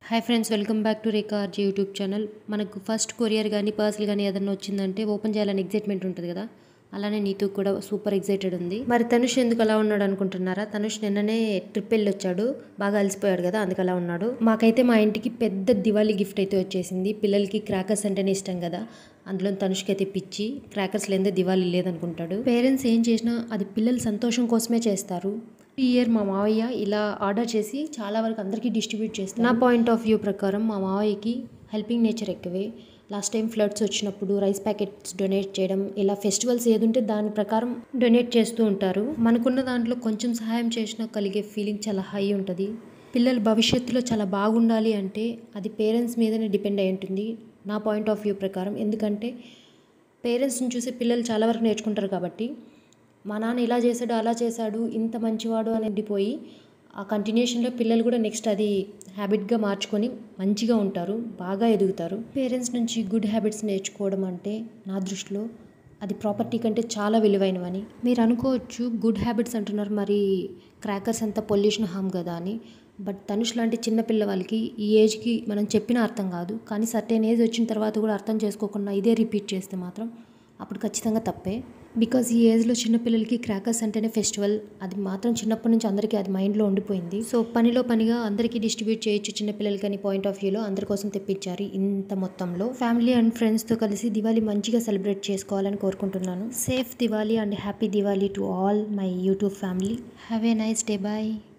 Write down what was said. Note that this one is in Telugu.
hi friends welcome back to Rekha R G YouTube channel మనకు ఫస్ట్ కొరియర్ కానీ పార్సల్ కానీ ఏదైనా వచ్చిందంటే ఓపెన్ చేయాలని ఎగ్జైట్మెంట్ ఉంటుంది కదా అలానే నీతు కూడా సూపర్ ఎగ్జైటెడ్ ఉంది మరి తనుష్ ఎందుకు అలా ఉన్నాడు అనుకుంటున్నారా తనుష్ నిన్ననే ట్రిప్ వెళ్ళి వచ్చాడు బాగా అలసిపోయాడు కదా అందుకు అలా ఉన్నాడు మాకైతే మా ఇంటికి పెద్ద దివాళీ గిఫ్ట్ అయితే వచ్చేసింది పిల్లలకి క్రాకర్స్ అంటేనే ఇష్టం కదా అందులో తనుష్కి అయితే పిచ్చి క్రాకర్స్ లేదే దివాళీ లేదనుకుంటాడు పేరెంట్స్ ఏం చేసినా అది పిల్లల సంతోషం కోసమే చేస్తారు ఈ ఇయర్ మా మావయ్య ఇలా ఆర్డర్ చేసి చాలా వరకు అందరికీ డిస్ట్రిబ్యూట్ చేస్తారు నా పాయింట్ ఆఫ్ వ్యూ ప్రకారం మా మావయ్యకి హెల్పింగ్ నేచర్ ఎక్కువే లాస్ట్ టైం ఫ్లడ్స్ వచ్చినప్పుడు రైస్ ప్యాకెట్స్ డొనేట్ చేయడం ఇలా ఫెస్టివల్స్ ఏది ఉంటే దాని ప్రకారం డొనేట్ చేస్తూ ఉంటారు మనకున్న దాంట్లో కొంచెం సహాయం చేసినా కలిగే ఫీలింగ్ చాలా హై ఉంటుంది పిల్లలు భవిష్యత్తులో చాలా బాగుండాలి అంటే అది పేరెంట్స్ మీదనే డిపెండ్ అయి ఉంటుంది నా పాయింట్ ఆఫ్ వ్యూ ప్రకారం ఎందుకంటే పేరెంట్స్ని చూసి పిల్లలు చాలా వరకు నేర్చుకుంటారు కాబట్టి మా నాన్న ఇలా చేశాడు అలా చేశాడు ఇంత మంచివాడు అని ఉండిపోయి ఆ కంటిన్యూషన్లో పిల్లలు కూడా నెక్స్ట్ అది హ్యాబిట్గా మార్చుకొని మంచిగా ఉంటారు బాగా ఎదుగుతారు పేరెంట్స్ నుంచి గుడ్ హ్యాబిట్స్ నేర్చుకోవడం అంటే నా దృష్టిలో అది ప్రాపర్టీ కంటే చాలా విలువైనవని మీరు అనుకోవచ్చు గుడ్ హ్యాబిట్స్ అంటున్నారు మరి క్రాకర్స్ అంతా పొల్యూషన్ హామ్ కదా అని బట్ తనుష్ లాంటి చిన్న పిల్లవాళ్ళకి ఈ ఏజ్కి మనం చెప్పిన అర్థం కాదు కానీ సర్టెన్ ఏజ్ వచ్చిన తర్వాత కూడా అర్థం చేసుకోకుండా ఇదే రిపీట్ చేస్తే మాత్రం అప్పుడు ఖచ్చితంగా తప్పే బికాజ్ ఈ ఏజ్లో చిన్నపిల్లలకి క్రాకర్స్ అంటేనే ఫెస్టివల్ అది మాత్రం చిన్నప్పటి నుంచి అందరికీ అది మైండ్లో ఉండిపోయింది సో పనిలో పనిగా అందరికీ డిస్ట్రిబ్యూట్ చేయొచ్చు చిన్నపిల్లలకి అని పాయింట్ ఆఫ్ వ్యూలో అందరి కోసం తెప్పించారు ఇంత మొత్తంలో ఫ్యామిలీ అండ్ ఫ్రెండ్స్తో కలిసి దివాళీ మంచిగా సెలబ్రేట్ చేసుకోవాలని కోరుకుంటున్నాను safe Diwali and happy Diwali to all my YouTube family have a nice day bye